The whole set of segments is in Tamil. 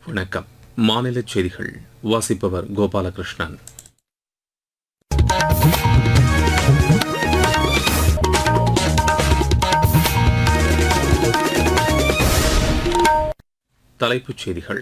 வணக்கம் மாநில செய்திகள் வாசிப்பவர் கோபாலகிருஷ்ணன் தலைப்புச் செய்திகள்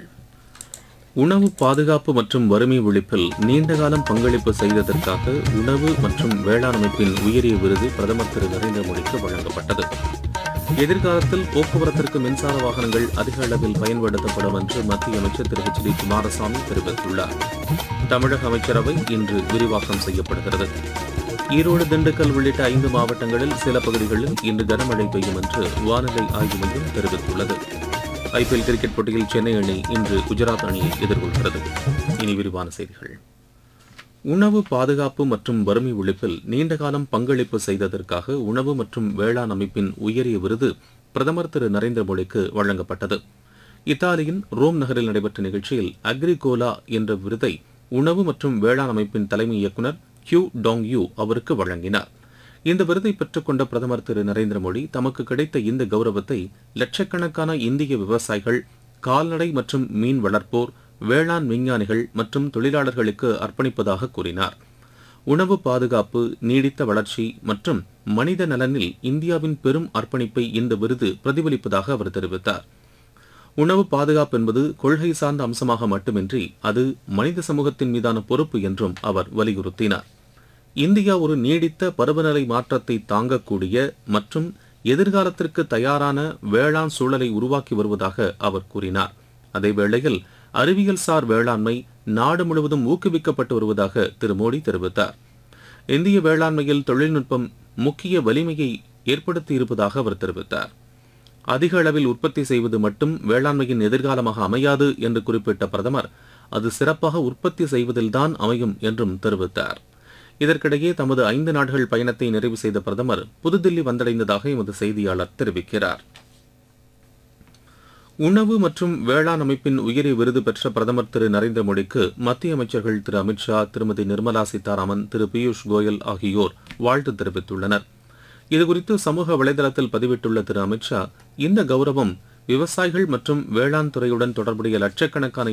உணவு பாதுகாப்பு மற்றும் வறுமை ஒழிப்பில் நீண்டகாலம் பங்களிப்பு செய்ததற்காக உணவு மற்றும் வேளாண் அமைப்பின் உயரிய விருது பிரதமர் திரு நரேந்திர மோடிக்கு வழங்கப்பட்டது எதிர்காலத்தில் போக்குவரத்திற்கு மின்சார வாகனங்கள் அதிக அளவில் பயன்படுத்தப்படும் என்று மத்திய அமைச்சர் திரு ஹெச் டி குமாரசாமி தெரிவித்துள்ளார் தமிழக அமைச்சரவை இன்று விரிவாக்கம் செய்யப்படுகிறது ஈரோடு திண்டுக்கல் உள்ளிட்ட ஐந்து மாவட்டங்களில் சில பகுதிகளில் இன்று கனமழை பெய்யும் என்று வானிலை ஆய்வு மையம் தெரிவித்துள்ளது ஐபிஎல் கிரிக்கெட் போட்டியில் சென்னை அணி இன்று குஜராத் அணியை எதிர்கொள்கிறது இனி விரிவான செய்திகள் உணவு பாதுகாப்பு மற்றும் வறுமை ஒழிப்பில் நீண்டகாலம் பங்களிப்பு செய்ததற்காக உணவு மற்றும் வேளாண் அமைப்பின் உயரிய விருது பிரதமர் திரு நரேந்திர மோடிக்கு வழங்கப்பட்டது இத்தாலியின் ரோம் நகரில் நடைபெற்ற நிகழ்ச்சியில் அக்ரிகோலா என்ற விருதை உணவு மற்றும் வேளாண் அமைப்பின் தலைமை இயக்குநர் ஹியூ டாங் யூ அவருக்கு வழங்கினார் இந்த விருதை பெற்றுக்கொண்ட பிரதமர் திரு நரேந்திர மோடி தமக்கு கிடைத்த இந்த கௌரவத்தை லட்சக்கணக்கான இந்திய விவசாயிகள் கால்நடை மற்றும் மீன் வளர்ப்போர் வேளாண் விஞ்ஞானிகள் மற்றும் தொழிலாளர்களுக்கு அர்ப்பணிப்பதாக கூறினார் உணவு பாதுகாப்பு நீடித்த வளர்ச்சி மற்றும் மனித நலனில் இந்தியாவின் பெரும் அர்ப்பணிப்பை இந்த விருது பிரதிபலிப்பதாக அவர் தெரிவித்தார் உணவு பாதுகாப்பு என்பது கொள்கை சார்ந்த அம்சமாக மட்டுமின்றி அது மனித சமூகத்தின் மீதான பொறுப்பு என்றும் அவர் வலியுறுத்தினார் இந்தியா ஒரு நீடித்த பருவநிலை மாற்றத்தை தாங்கக்கூடிய மற்றும் எதிர்காலத்திற்கு தயாரான வேளாண் சூழலை உருவாக்கி வருவதாக அவர் கூறினார் அதேவேளையில் அறிவியல் சார் வேளாண்மை நாடு முழுவதும் ஊக்குவிக்கப்பட்டு வருவதாக திரு மோடி தெரிவித்தார் இந்திய வேளாண்மையில் தொழில்நுட்பம் முக்கிய வலிமையை ஏற்படுத்தி இருப்பதாக அவர் தெரிவித்தார் அதிக அளவில் உற்பத்தி செய்வது மட்டும் வேளாண்மையின் எதிர்காலமாக அமையாது என்று குறிப்பிட்ட பிரதமர் அது சிறப்பாக உற்பத்தி செய்வதில்தான் அமையும் என்றும் தெரிவித்தார் இதற்கிடையே தமது ஐந்து நாடுகள் பயணத்தை நிறைவு செய்த பிரதமர் புதுதில்லி வந்தடைந்ததாக எமது செய்தியாளர் தெரிவிக்கிறார் உணவு மற்றும் வேளாண் அமைப்பின் உயரிய விருது பெற்ற பிரதமர் திரு நரேந்திர மோடிக்கு மத்திய அமைச்சர்கள் திரு அமித்ஷா திருமதி நிர்மலா சீதாராமன் திரு பியூஷ் கோயல் ஆகியோர் வாழ்த்து தெரிவித்துள்ளனர் இதுகுறித்து சமூக வலைதளத்தில் பதிவிட்டுள்ள திரு அமித்ஷா இந்த கௌரவம் விவசாயிகள் மற்றும் வேளாண் துறையுடன் தொடர்புடைய லட்சக்கணக்கான